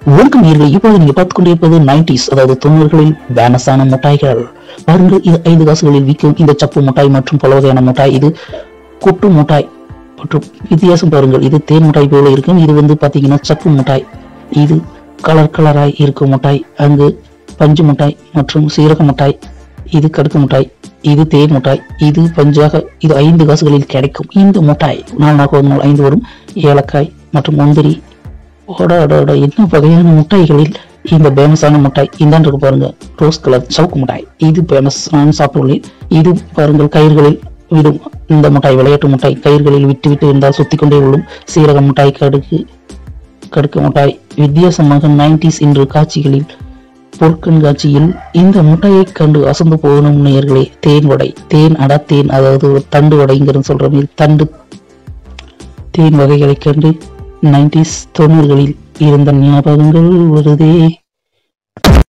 வணக்கம் நேயர்களே இப்போது நீங்க பார்த்துக் கொண்டிருப்பது நைன்டிஸ் அதாவது தொண்ணூறுகளில் பேனஸான மிட்டாய்கள் பாருங்கள் இது ஐந்து காசுகளில் விற்கும் இந்த சப்பு மிட்டாய் மற்றும் பல வகையான மிட்டாய் இது கொட்டு மிட்டாய் மற்றும் வித்தியாசம் பாருங்கள் இது தேன் மிட்டாய் போல இருக்கும் இது வந்து பாத்தீங்கன்னா சப்பு மிட்டாய் இது கலர் கலராய் இருக்கும் மிட்டாய் அங்கு பஞ்சு மிட்டாய் மற்றும் சீரக மிட்டாய் இது கடுக்கு மிட்டாய் இது தேன் மிட்டாய் இது பஞ்சாக இது ஐந்து காசுகளில் கிடைக்கும் இந்த மிட்டாய் நாலு நாள் ஒரு நாள் ஐந்து வரும் ஏலக்காய் மற்றும் முந்திரி ஓட ஓட ஓட என்ன வகையான மிட்டாய்களில் இந்த பேமஸான மிட்டாய் இந்தான் இருக்கு பாருங்க ரோஸ் கலர் சவுக்கு மிட்டாய் இது பேமஸ் நான் சாப்பிட்டுள்ளேன் இது பாருங்கள் கயிர்களில் விடும் இந்த மிட்டாய் விளையாட்டு மிட்டாய் கயிர்களில் விட்டு விட்டு இருந்தால் சுத்தி கொண்டே விழும் சீரக மிட்டாய் கடுக்கு கடுக்கு மிட்டாய் வித்தியாசமாக நைன்டிஸ் இன்று காட்சிகளில் பொற்கண்காட்சியில் இந்த முட்டையை கண்டு அசந்து போகணும் நேயர்களே தேன் வடை தேன் அடா தேன் அதாவது ஒரு தண்டு வடைங்கிறது சொல்ற மாதிரி தண்டு தேன் வகைகளை கண்டு நைன்டிஸ் தொண்ணூறுகளில் இருந்த ஞாபகங்கள் வருதே